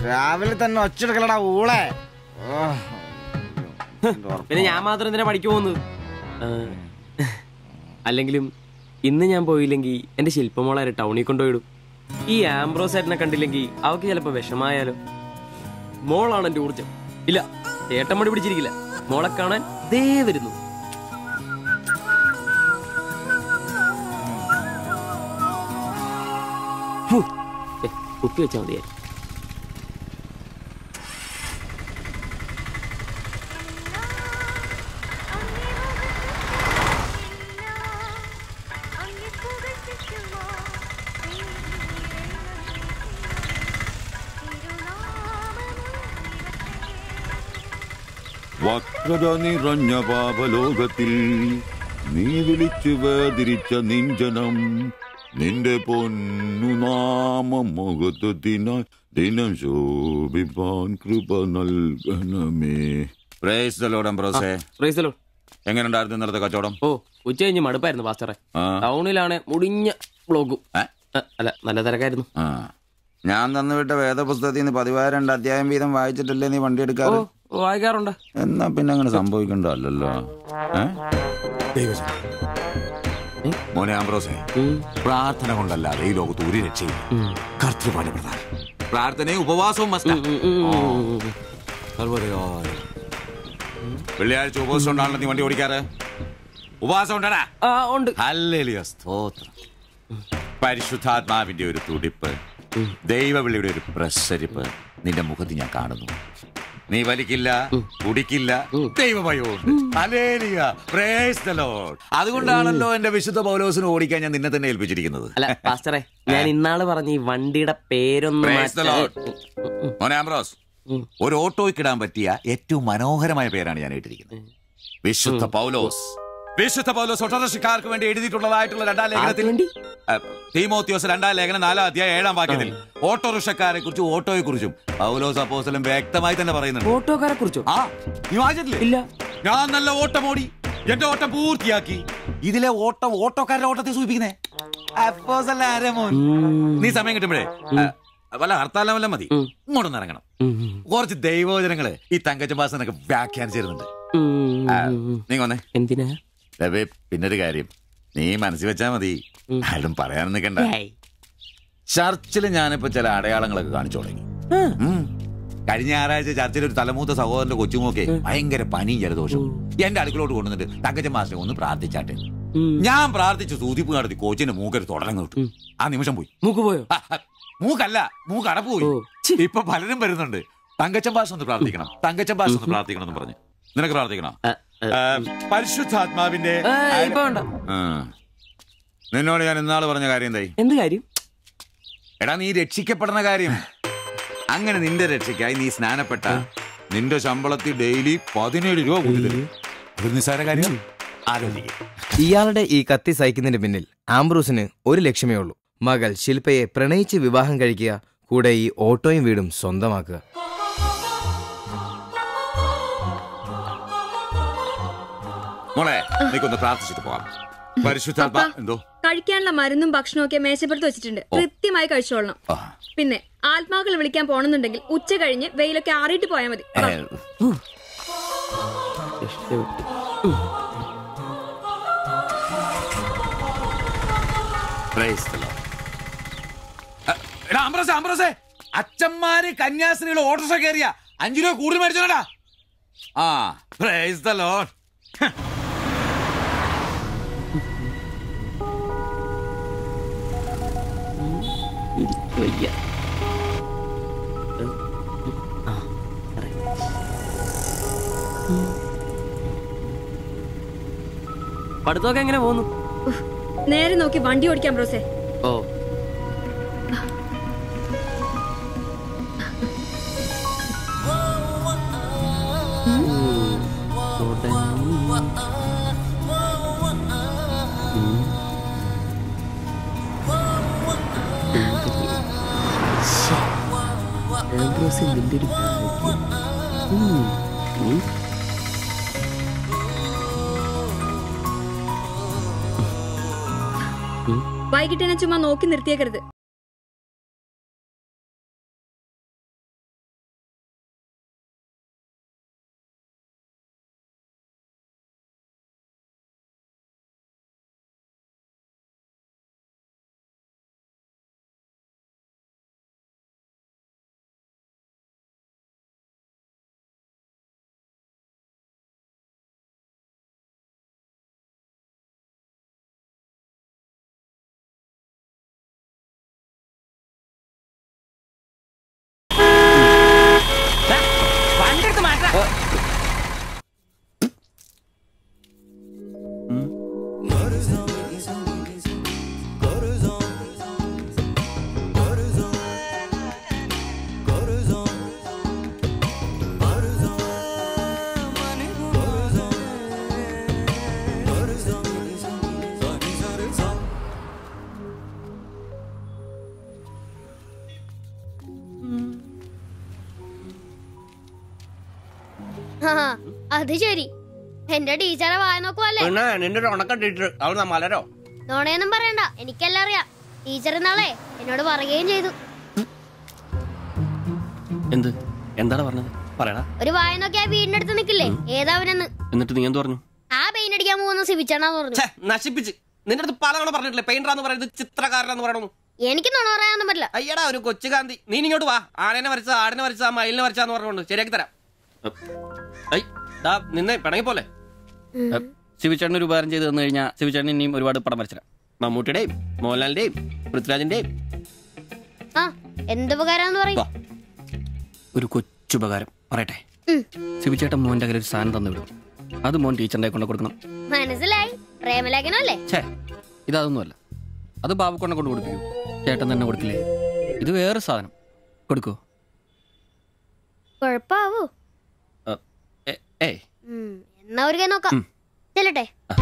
രാവിലെ തന്നെ ഒച്ചെടുക്കലടാ ഊളെ ഓ. പിന്നെ ഞാൻ മാത്രം എന്തിനാ പഠിക്കു പോകുന്നത് ആ, അല്ലെങ്കിലും ഇന്ന് ഞാൻ പോയില്ലെങ്കിൽ എന്റെ ശില്പമോളാരെ ടൗണിൽ കൊണ്ടുപോയിടും ഈ ആംബ്രോസ് ഏട്ടനെ കണ്ടില്ലെങ്കിൽ അവക്ക് ചിലപ്പോ വിഷമായാലോ മോളാണ് എന്റെ ഊർജം ഇല്ല ഏട്ടൻ മടി പിടിച്ചിരിക്കില്ല മോളെ കാണാൻ ദേ വരുന്നു ഹൂ. ഏ, കുപ്പി വെച്ചാൽ മതിയായി വക്രത നിറഞ്ഞ പാപലോകത്തിൽ നീ വിളിച്ചു വേദിരിച്ച നിഞ്ചനം നിന്റെ പൊന്നു നാമം മുഖത്തിനായി ദിനം ശോഭിപ്പാൻ കൃപ നൽകണമേ പ്രൈസ് ദ ലോർഡ് അംബ്രോസേ പ്രൈസലോ എങ്ങനെയുണ്ടായിരുന്നു ഇന്നലത്തെ കച്ചവടം ഓ ഉച്ച കഴിഞ്ഞ് മടുപ്പായിരുന്നു പാസ്റ്ററെ ആ. ടൗണിലാണ് മുടിഞ്ഞ ബ്ലോഗും ഏ? അ, അല്ല നല്ല തിരക്കായിരുന്നു ആ ഞാൻ തന്നുവിട്ട വേദപുസ്തകത്തിൽ നിന്ന് പതിവായ രണ്ട് അധ്യായം വീതം വായിച്ചിട്ടല്ലേ നീ വണ്ടി ഓ എടുക്കാറ് വായിക്കാറുണ്ട് എന്നാ പിന്നെ അങ്ങനെ സംഭവിക്കണ്ടല്ലോ മോനെ ആംബ്രോസേ ഉം, പ്രാർത്ഥന കൊണ്ടല്ലാതെ ഈ ലോകത്ത് ഒരു രക്ഷയില്ല ഉം, കർത്തൃപാല പ്രധാനം പ്രാർത്ഥനയും ഉപവാസവും മസ്റ്റാ. ഉം, ഉം, ഉം, ഉം, ഉം. സർവ്വതയോരം. വെള്ളിയാഴ്ച ഉപവാസം ഉണ്ടാണല്ലോ നീ വണ്ടി ഓടിക്കാറ് ഉപവാസം ഉണ്ടടാ ആ ഉണ്ട് ഹല്ലേലൂയ, സ്തോത്രം പരിശുദ്ധാത്മാവിന്റെ ഒരു തുടിപ്പ് ദൈവവിളിയുടെ ഒരു പ്രസരിപ്പ് നിന്റെ മുഖത്ത് ഞാൻ കാണുന്നു നീ വലിക്കില്ല കുടിക്കില്ല ദൈവഭയമുണ്ട് ഹല്ലേലൂയ, praise the Lord. അതുകൊണ്ടാണല്ലോ എന്റെ വിശുദ്ധ പൗലോസിന് ഓടിക്കാൻ ഞാൻ നിന്നെ തന്നെ ഏൽപ്പിച്ചിരിക്കുന്നത് അല്ല പാസ്റ്ററെ ഞാൻ ഇന്നാള് പറഞ്ഞ ഈ വണ്ടിയുടെ പേരൊന്ന് Praise the മാറ്റാൻ- Lord. മോനെ ആംബ്രോസ് ഉം. ഒരു ഓട്ടോയ്ക്ക് ഇടാൻ പറ്റിയ ഏറ്റവും മനോഹരമായ പേരാണ് ഞാൻ ഇട്ടിരിക്കുന്നത് വിശുദ്ധ പൗലോസ് വിശുദ്ധ പൗലോസ് ഓട്ടോറിക്ഷക്കാർക്ക് വേണ്ടി എഴുതിയിട്ടുള്ളതായിട്ടുള്ള രണ്ടാം ആർക്ക് ലേഖനത്തിൽ വേണ്ടി അഹ്, തീമോത്തിയോസ് രണ്ടാം ലേഖനം നാലാം അധ്യായം ഏഴാം വാക്യത്തിൽ ഓട്ടോറിക്ഷക്കാരെ കുറിച്ചും ഓട്ടോയെ കുറിച്ചും പൗലോസ് അപ്പോസ്തലൻ വ്യക്തമായി തന്നെ പറയുന്നുണ്ട് ഓട്ടോക്കാരെ കുറിച്ചോ ആ നീ വായിച്ചിട്ടില്ലേ ഇല്ല ഞാൻ നല്ല ഓട്ടം ഓടി എന്റെ ഓട്ടം പൂർത്തിയാക്കി ഇതിലെ ഓട്ടം ഓട്ടോക്കാരുടെ ഓട്ടത്തെ സൂചിപ്പിക്കുന്നേ അപ്പോസ്തലൻ ആരാ മോൻ? നീ സമയം കിട്ടുമ്പോഴേ അഹ്, വല്ല ഹർത്താലം വല്ല മതി ഉം. ഇങ്ങോട്ടൊന്ന് ഇറങ്ങണം ഉം, ഉം, കുറച്ച് ദൈവവചനങ്ങള് ഈ തങ്കച്ചമ്പാസനൊക്കെ വ്യാഖ്യാനിച്ചിരുന്നുണ്ട് ഉം, ആ, ഉം, ഉം. നീ വന്നേ എന്തിനാ രവേ പിന്നൊരു കാര്യം നീ മനസ്സിൽ വെച്ചാ മതി ഉം. ആരും പറയാൻ നിൽക്കണ്ട ഏയ്. ചർച്ചിൽ ഞാനിപ്പോ ചില അടയാളങ്ങളൊക്കെ കാണിച്ചു തുടങ്ങി ആ. ഉം. കഴിഞ്ഞ ഞായറാഴ്ച ചർച്ചിൽ ഒരു തലമൂത്ത സഹോദരന്റെ കൊച്ചുമോക്കെ ഭയങ്കര പനിയും ജലദോഷവും എന്റെ അടുക്കളോട്ട് കൊണ്ടുവന്നിട്ട് തങ്കച്ചൻ മാസ്റ്റർ ഒന്ന് പ്രാർത്ഥിച്ചാട്ടെ ഉം. ഞാൻ പ്രാർത്ഥിച്ചു സൂതിപ്പ് നടത്തി കോച്ചിന്റെ മൂക്കൊരു തുടരം കിട്ടും ഉം. ആ നിമിഷം പോയി മൂക്ക് പോയോ ആ, ആ, മൂക്കല്ല മൂക്ക് അടപ്പ് പോയി ഓ, ഛി. ഇപ്പൊ പലരും വരുന്നുണ്ട് തങ്കച്ചൻ ഭാഷ ഒന്ന് പ്രാർത്ഥിക്കണം തങ്കച്ചൻ ഭാഷ ഒന്ന് പ്രാർത്ഥിക്കണം എന്ന് പറഞ്ഞു നിനക്ക് പ്രാർത്ഥിക്കണം ആ, ആ. ആ, പരിശുദ്ധാത്മാവിന്റെ ആ, ഇപ്പൊ വേണ്ട ആ. നിന്നോട് ഞാൻ ഇന്നാള് പറഞ്ഞ കാര്യം എന്തായി എന്ത് കാര്യം എടാ നീ രക്ഷിക്കപ്പെടുന്ന കാര്യം അങ്ങനെ നിന്റെ രക്ഷയ്ക്കായി നീ സ്നാനപ്പെട്ട നിന്റെ ശമ്പളത്തിൽ ഡെയിലി പതിനേഴ് രൂപ കൂടി തരും ഒരു നിസ്സാര കാര്യം ആലോചിക്കും ഇയാളുടെ ഈ കത്തി സഹിക്കുന്നതിന് പിന്നിൽ ആംബ്രൂസിന് ഒരു ലക്ഷ്യമേ ഉള്ളൂ മകൾ ശില്പയെ പ്രണയിച്ച് വിവാഹം കഴിക്കുക കൂടെ ഈ ഓട്ടോയും വീടും സ്വന്തമാക്കുക മോളെ നീക്കൊന്ന് പ്രാർത്ഥിച്ചിട്ട് പോവാം പരിശുദ്ധാത്മാ പപ്പാ. എന്തോ കഴിക്കാനുള്ള മരുന്നും ഭക്ഷണവും ഒക്കെ മേശപ്പുറത്ത് വെച്ചിട്ടുണ്ട് കൃത്യമായി കഴിച്ചോളണം ആ. പിന്നെ ആത്മാക്കൾ വിളിക്കാൻ പോണെന്നുണ്ടെങ്കിൽ ഉച്ച കഴിഞ്ഞ് വെയിലൊക്കെ ആറിയിട്ട് പോയാൽ മതി ഏ, രക്ഷപ്പെട്ടു. praise the Lord. ആ, എടാ അംബ്രസേ അംബ്രസേ അച്ഛന്മാര് കന്യാസ്ത്രീകൾ ഓട്ടോറിക്ഷ കയറിയ അഞ്ചു രൂപ കൂടുതൽ മേടിച്ചോടാ ആ പ്രൈസ് ദ ലോർഡ് എനിക്ക് വയ്യ. ആ, correct. പഠിത്തമൊക്കെ എങ്ങനെ പോകുന്നു ഉഫ്. നേരെ നോക്കി വണ്ടി ഓടിക്കാൻ ബ്രോസേ ഓ നിന്റെ ഒരു ഭാഗ്യം. ഉം. ഉം. വൈകിട്ട് എന്നെ ചുമ്മാ നോക്കി നിർത്തിയേക്കരുത് ആ, അത് ശരി എന്റെ ടീച്ചറെ വായ നോക്കുവല്ലേ പിന്നെ നിന്റെ ഒരു ഉണക്കം ടീച്ചർ അവൾ മലരോ നോണയൊന്നും പറയണ്ട എനിക്കെല്ലാം അറിയാം ടീച്ചർ നാളെ എന്നോട് പറയുകയും ചെയ്തു എന്ത് എന്താണ് പറഞ്ഞത് പറയടാ ഒരു വായ നോക്കി ആ വീടിന്റെ അടുത്ത് നിക്കില്ലേ ഏതാവനെന്ന് എന്നിട്ട് നീ എന്ത് പറഞ്ഞു ആ പെയിന്റ് അടിക്കാൻ പോകുന്ന സിവിച്ചാണെന്ന് പറഞ്ഞു ഛേ, നശിപ്പിച്ച് നിന്റെ അടുത്ത് പലതവണ പറഞ്ഞിട്ടില്ലേ പെയിന്ററാന്ന് പറയുന്നത് ചിത്രകാരനാന്ന് പറയണു എനിക്ക് നുണ പറയാനൊന്നും പറ്റില്ല അയ്യടാ ഒരു കൊച്ചു കാന്തി നീ ഇങ്ങോട്ട് വാ ആനനെ വരച്ച ആടിനെ വരച്ച മയിലിനെ വരച്ചാന്ന് പറഞ്ഞുകൊണ്ട് ശരിയാക്കി തരാം ഐ ദാ നിന്നെ പിണങ്ങി പോലെ ശിവചേട്ടൻ ഒരു ഉപകാരം ചെയ്ത് തന്നു കഴിഞ്ഞാൽ ശിവചേട്ടൻ ഇനിയും ഒരുപാട് പടം വരച്ചിരാം മമ്മൂട്ടിയുടെയും മോഹൻലാലിന്റെയും പൃഥ്വിരാജിന്റെയും ആ എന്ത് ഉപകാരാന്ന് പറയും വാ ഒരു കൊച്ചുപകാരം പറയട്ടെ ഉം. ശിവചേട്ടൻ മോന്റെ കയ്യിൽ ഒരു സാധനം തന്നു വിടും അത് മോൻ ടീച്ചറിന്റെ കൊണ്ട് കൊടുക്കണം മനസ്സിലായി പ്രേമലേഖനല്ലേ ഛേ ഇതൊന്നുമല്ല അത് ബാബുക്കൊണ്ടെ കൊണ്ട് കൊടുപ്പിക്കൂ ചേട്ടൻ തന്നെ കൊടുക്കില്ലേ ഇത് വേറെ സാധനം കൊടുക്കൂ കൊഴപ്പാവൂ ഏയ് ഉം, എന്നാ ഒരു കൈ നോക്കാം ചെല്ലട്ടെ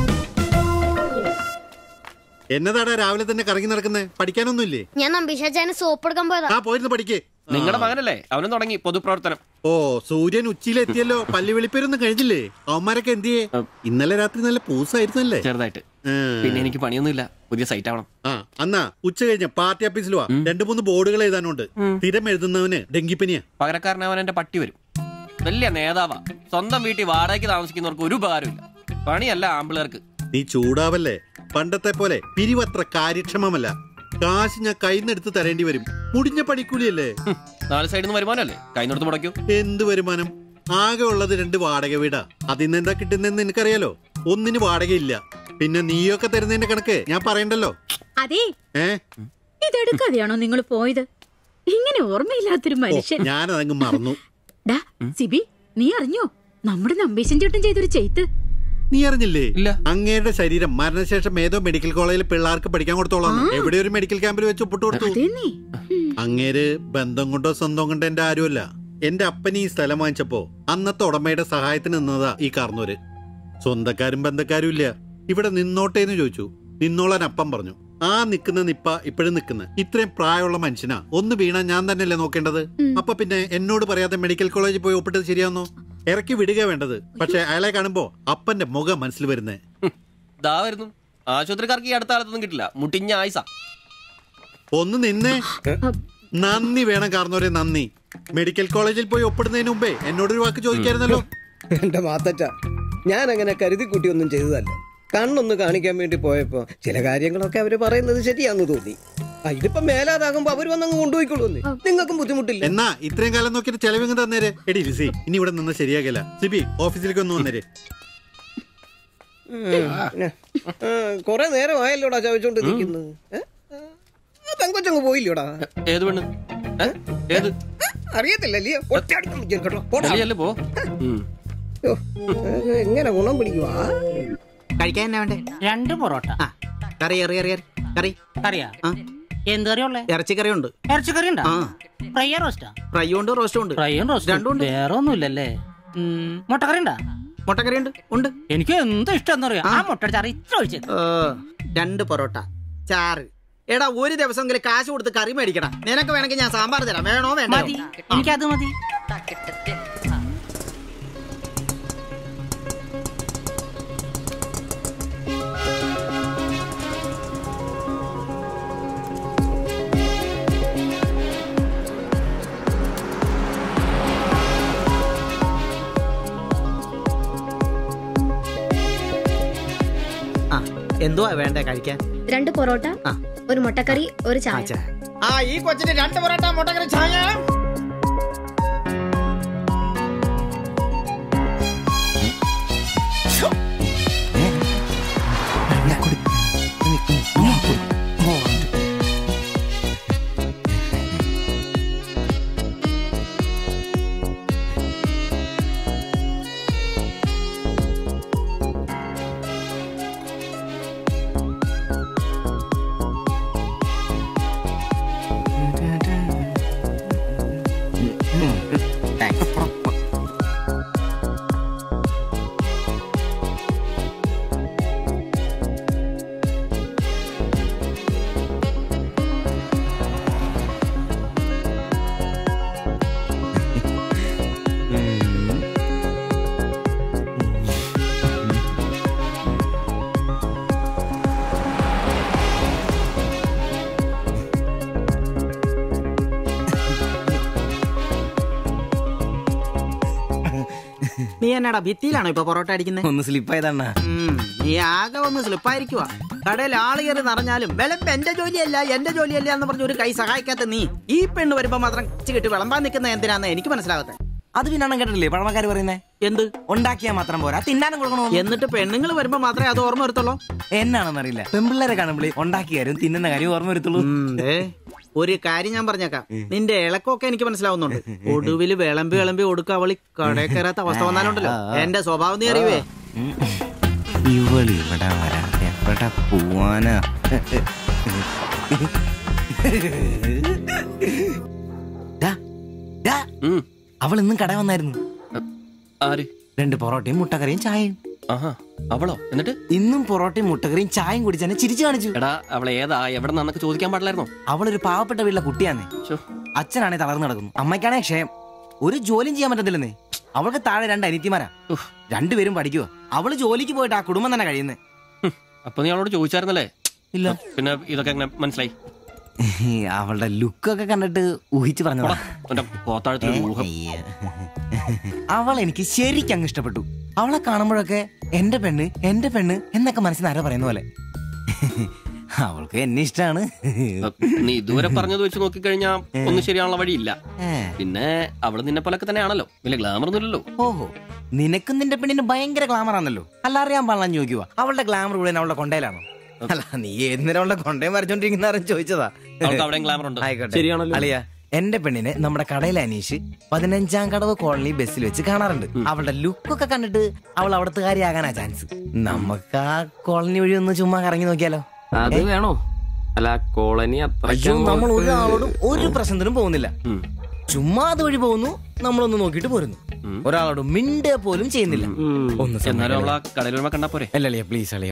എന്നതാടാ രാവിലെ തന്നെ കറങ്ങി നടക്കുന്നേ പഠിക്കാനൊന്നുമില്ലേ ഞാൻ നമ്പീശാച്ചാന് സോപ്പ് എടുക്കാൻ പോയതാ ആ പോയിരുന്നു പഠിക്കേ നിങ്ങളുടെ മകനല്ലേ അവനും തുടങ്ങി പൊതുപ്രവർത്തനം ഓ സൂര്യൻ ഉച്ചയിലെത്തിയല്ലോ പല്ലി വെളിപ്പേരൊന്നും കഴിഞ്ഞില്ലേ അവന്മാരൊക്കെ എന്തിയേ ഇന്നലെ രാത്രി നല്ല പൂസായിരുന്നല്ലേ ചെറുതായിട്ട് ആ. പിന്നെ എനിക്ക് പണിയൊന്നുമില്ല പുതിയ സൈറ്റ് ആവണം ആ അന്നാ ഉച്ച കഴിഞ്ഞ പാർട്ടി ഓഫീസിൽ വാ രണ്ടു മൂന്ന് ബോർഡുകൾ എഴുതാനുണ്ട് സ്ഥിരം എഴുതുന്നവന് ഡെങ്കിപ്പനിയാ പകരക്കാരനവൻ എന്റെ പട്ടി വരും വലിയ നേതാവാ സ്വന്തം വീട്ടിൽ വാടകയ്ക്ക് താമസിക്കുന്നവർക്ക് ഒരു ഉപകാരമില്ല പണിയല്ല ആമ്പിളേർക്ക് നീ ചൂടാവല്ലേ പണ്ടത്തെ പോലെ പിരിവത്ര കാര്യക്ഷമമല്ല കാശ് ഞാൻ കൈന്നെടുത്ത് തരേണ്ടി വരും മുടിഞ്ഞ പണിക്കൂലിയല്ലേ ഹും, നാല് സൈഡിൽ നിന്ന് വരുമാനമല്ലേ കൈനോടത്ത് മുടക്കൂ എന്ത് വരുമാനം ആകെ ഉള്ളത് രണ്ട് വാടക വീടാ അതിന്ന് എന്താ കിട്ടുന്നതെന്ന് നിനക്കറിയാലോ ഒന്നിന് വാടകയില്ല പിന്നെ നീയൊക്കെ തരുന്നതിന്റെ കണക്ക് ഞാൻ പറയണ്ടല്ലോ അതെ ഏ ഇതെടുക്കാതെയാണോ നിങ്ങൾ പോയത് ഇങ്ങനെ ഓർമ്മയില്ലാത്തൊരു ഓ, മനുഷ്യൻ ഞാനതങ്ങ് മറന്നു ഡാ സിബി നീ അറിഞ്ഞോ നമ്മുടെ നമ്പീശൻ ചേട്ടൻ ചെയ്തൊരു ചെയ്ത്ത് നീ അറിഞ്ഞില്ലേ ഇല്ല. അങ്ങയുടെ ശരീരം മരണശേഷം ഏതോ മെഡിക്കൽ കോളേജിൽ പിള്ളേർക്ക് പഠിക്കാൻ കൊടുത്തോളാം എവിടെ ഒരു മെഡിക്കൽ ക്യാമ്പിൽ വെച്ച് ഒപ്പിട്ട് കൊടുത്തു അതേ നീ അങ്ങേര് ബന്ധം കൊണ്ടോ സ്വന്തം കൊണ്ടോ എന്റെ ആരുമല്ല എന്റെ അപ്പൻ ഈ സ്ഥലം വാങ്ങിച്ചപ്പോ അന്നത്തെ ഉടമയുടെ സഹായത്തിന് നിന്നതാ ഈ കാർന്നൂര് സ്വന്തക്കാരും ബന്ധക്കാരും ഇല്ല ഇവിടെ നിന്നോട്ടേന്ന് ചോദിച്ചു നിന്നോളാൻ അപ്പം പറഞ്ഞു ആ നിക്കുന്ന നിപ്പ ഇപ്പോഴും നിക്കുന്ന ഇത്രയും പ്രായമുള്ള മനുഷ്യനാ ഒന്ന് വീണാ ഞാൻ തന്നെയല്ലേ നോക്കേണ്ടത് അപ്പൊ പിന്നെ എന്നോട് പറയാതെ മെഡിക്കൽ കോളേജിൽ പോയി ഒപ്പിട്ടത് ശരിയാന്നോ ഇറക്കി വിടുക വേണ്ടത് പക്ഷെ അയാളെ കാണുമ്പോ അപ്പന്റെ മുഖം മനസ്സിൽ വരുന്നേ ഹും, ദാ വരുന്നു ആശുപത്രിക്കാർക്ക് ഈ അടുത്ത കാലത്തൊന്നും കിട്ടില്ല മുട്ടിഞ്ഞ ആയിസ ഒന്ന് നിന്നേ നന്ദി വേണം കാർന്നോരെ നന്ദി മെഡിക്കൽ കോളേജിൽ പോയി ഒപ്പിടുന്നതിന് മുമ്പേ എന്നോടൊരു വാക്ക് ചോദിക്കായിരുന്നല്ലോ എന്റെ മാത്തച്ച ഞാൻ അങ്ങനെ കരുതി കൂട്ടിയൊന്നും ചെയ്തതല്ല കണ്ണൊന്ന് കാണിക്കാൻ വേണ്ടി പോയപ്പോ ചില കാര്യങ്ങളൊക്കെ അവര് പറയുന്നത് ശരിയാന്ന് തോന്നി ആ, ഇതിപ്പോ മേലാതാകുമ്പോ അവര് വന്നങ്ങ് കൊണ്ടുപോയിക്കൊള്ളുന്നേ നിങ്ങൾക്കും ബുദ്ധിമുട്ടില്ല എന്നാ ഇത്രയും കാലം നോക്കിയിട്ട് ചെലവിങ് തന്നേരെ എടി ലിസി ഇനി ഇവിടെ നിന്ന് ശരിയാകില്ല സിബി ഓഫീസിലേക്ക് ഒന്ന് വന്നേരെ കൊറേ നേരം ആയല്ലോടാ ചവച്ചോണ്ട് നിൽക്കുന്നത് പെങ്കൊച്ചങ്ങ് പോയില്ലോടാ ഏത് പെണ്ണ് ഏ? ഏത് അറിയത്തില്ലല്ലേ ഒറ്റയടിക്ക് വിളിക്കാം കേട്ടോ പോടാ. അല്ലേ പോ ഉം. യ്യോ, ഏ, എങ്ങനെ ഗുണം പിടിക്കുവാ കഴിക്കാൻ എന്നാ വേണ്ടേ രണ്ട് പൊറോട്ട ആ കറി കറി കറി കറി കറി കറിയാ ആ എന്ത് കറിയുള്ളേ ഇറച്ചിക്കറി ഉണ്ട് ഇറച്ചിക്കറി ഉണ്ടോ ആ ഫ്രൈയാ റോസ്റ്റാ ഫ്രൈയും ഉണ്ട് റോസ്റ്റും ഉണ്ട് ഫ്രൈയും റോസ്റ്റും രണ്ടും ഉണ്ട് വേറെ ഒന്നുമില്ലല്ലേ ഉം, മുട്ടക്കറി ഉണ്ടാ മുട്ടക്കറി ഉണ്ട് ഉണ്ട് എനിക്ക് എന്ത് ഇഷ്ടം അറിയാം ആ മുട്ടയുടെ ചാറ് ഇത്ര ഒഴിച്ചത് ഏ, രണ്ട് പൊറോട്ട ചാറ് എടാ ഒരു ദിവസമെങ്കിലും കാശ് കൊടുത്ത് കറി മേടിക്കടാ നിനക്ക് വേണമെങ്കിൽ ഞാൻ സാമ്പാർ തരാം വേണോ വേണ്ടോ മതി എനിക്കത് മതി ആ എന്തുവാ വേണ്ടേ കഴിക്കാൻ രണ്ട് പൊറോട്ട ആ. ഒരു മുട്ടക്കറി ഒരു ആ, ചായ ചായ. ആ ഈ കൊച്ചിന് രണ്ട് പൊറോട്ട മുട്ടക്കറി ചായ നീ എന്നാടാ ഭിത്തിയിലാണോ ഇപ്പൊ പൊറോട്ട അടിക്കുന്നത് ഒന്ന് സ്ലിപ്പായതാണ് നീ ആകെ ഒന്ന് സ്ലിപ്പായിരിക്കുവാ കടയിൽ ആള് കയറി നിറഞ്ഞാലും വിളമ്പ് എന്റെ ജോലിയല്ല എന്റെ ജോലിയല്ല എന്ന് പറഞ്ഞ ഒരു കൈ സഹായിക്കാത്ത നീ ഈ പെണ്ണ് വരുമ്പോ മാത്രം ഇച്ചി കിട്ടി വിളമ്പാൻ നിൽക്കുന്ന എന്തിനാന്ന് എനിക്ക് മനസ്സിലാകത്തെ അത് പിന്നെ കേട്ടില്ലേ പഴമക്കാർ പറയുന്നേ എന്ത് ഉണ്ടാക്കിയാൽ മാത്രം പോരാ തിന്നാനും കൊടുക്കണോ എന്നിട്ട് പെണ്ണുങ്ങൾ വരുമ്പോ മാത്രമേ അത് ഓർമ്മ വരുത്തുള്ളൂ എന്നാണെന്നറിയില്ല പെമ്പിള്ളേരെ കാണുമ്പോൾ ഉണ്ടാക്കിയ കാര്യം തിന്നുന്ന കാര്യം ഓർമ്മ വരുത്തുള്ളൂ ദേ, ഒരു കാര്യം ഞാൻ പറഞ്ഞേക്കാം നിന്റെ ഇളക്കമൊക്കെ എനിക്ക് മനസ്സിലാവുന്നുണ്ട് ഒടുവില് വിളമ്പി വിളമ്പി ഒടുക്ക അവളി കടയിൽ കയറാത്ത അവസ്ഥ വന്നാലുണ്ടല്ലോ എന്റെ സ്വഭാവം നീ അറിയുവേ ഇവള് ഇവിടെ വരാ എവിടെ പോവാനാ ഡാ, ഡാ, അവൾ ഇന്നും കട വന്നായിരുന്നു ആര് രണ്ട് പൊറോട്ടയും മുട്ടക്കറിയും ചായയും ആഹാ അവളോ എന്നിട്ട് ഇന്നും പൊറോട്ടയും മുട്ടക്കറിയും ചായയും കുടിച്ച് എന്നെ ചിരിച്ചു കാണിച്ചു എടാ അവളെ ഏതാ എവിടെ നിന്നൊക്കെ ചോദിക്കാൻ പാടില്ലായിരുന്നോ അവളൊരു പാവപ്പെട്ട വീട്ടിലെ കുട്ടിയാന്നേ ശ്ശോ. അച്ഛനാണെ തളർന്നു നടക്കുന്നു അമ്മയ്ക്കാണേ ക്ഷയം ഒരു ജോലിയും ചെയ്യാൻ പറ്റത്തില്ലെന്നേ അവൾക്ക് താഴെ രണ്ട് അനിത്യമാരാ രണ്ടുപേരും പഠിക്കുക അവള് ജോലിക്ക് പോയിട്ട് ആ കുടുംബം തന്നെ കഴിയുന്നേ ഹും, അപ്പൊ നീ അവളോട് ചോദിച്ചായിരുന്നല്ലേ ഇല്ല പിന്നെ ഇതൊക്കെ എങ്ങനെ മനസ്സിലായി അവളുടെ ലുക്കൊക്കെ കണ്ടിട്ട് ഊഹിച്ചു പറഞ്ഞതാ എന്റെ പോത്താഴത്തൊരു ഊഹം അയ്യ. അവൾ എനിക്ക് ശരിക്കും അങ്ങ് ഇഷ്ടപ്പെട്ടു അവളെ കാണുമ്പോഴൊക്കെ എന്റെ പെണ്ണ് എന്റെ പെണ്ണ് എന്നൊക്കെ മനസ്സിൽ ആരോ പറയുന്ന പോലെ അവൾക്ക് എന്നെ ഇഷ്ടാണ് നീ ഇതുവരെ പറഞ്ഞത് വെച്ച് നോക്കിക്കഴിഞ്ഞാ ഒന്നും ശരിയാനുള്ള വഴിയില്ല ഏ. പിന്നെ അവള് നിന്നെ പോലൊക്കെ തന്നെയാണല്ലോ വലിയ ഗ്ലാമർ ഒന്നുമില്ലല്ലോ ഓഹോ നിനക്കും നിന്റെ പെണ്ണിന് ഭയങ്കര ഗ്ലാമർ ആണല്ലോ അല്ല അറിയാൻ പാടില്ല ചോദിക്കുക അവളുടെ ഗ്ലാമർ മുഴുവൻ അവളുടെ കൊണ്ടയിലാണോ അല്ല നീ ഏത് നേരം അവളുടെ കൊണ്ടയും വരച്ചോണ്ടിരിക്കുന്ന ആരും ചോദിച്ചതാ അവൾക്ക് അവിടെയും ഗ്ലാമർ ഉണ്ട് ആയിക്കോട്ടെ ശരിയാണല്ലോ അളിയ എന്റെ പെണ്ണിനെ നമ്മുടെ കടയിൽ അനീഷ് പതിനഞ്ചാം കടവ് കോളനി ബസ്സിൽ വെച്ച് കാണാറുണ്ട് അവളുടെ ലുക്കൊക്കെ കണ്ടിട്ട് അവൾ അവിടുത്തെ കാര്യമാകാനാ ചാൻസ് നമുക്ക് ആ കോളനി വഴി ഒന്ന് ചുമ്മാ കറങ്ങി നോക്കിയാലോ അത് വേണോ അല്ല കോളനി അയ്യോ നമ്മൾ ഒരാളോടും ഒരു പ്രശ്നത്തിനും പോകുന്നില്ല ചുമ്മാ അതുവഴി പോകുന്നു നമ്മളൊന്ന് നോക്കിയിട്ട് പോരുന്നു ഒരാളോട് മിണ്ടുക പോലും ചെയ്യുന്നില്ല ഒന്ന് എന്നാലും അവളാ കടയിൽ വരുമ്പോ കണ്ടാ പോരെ അല്ല അളിയ പ്ലീസ് അളിയ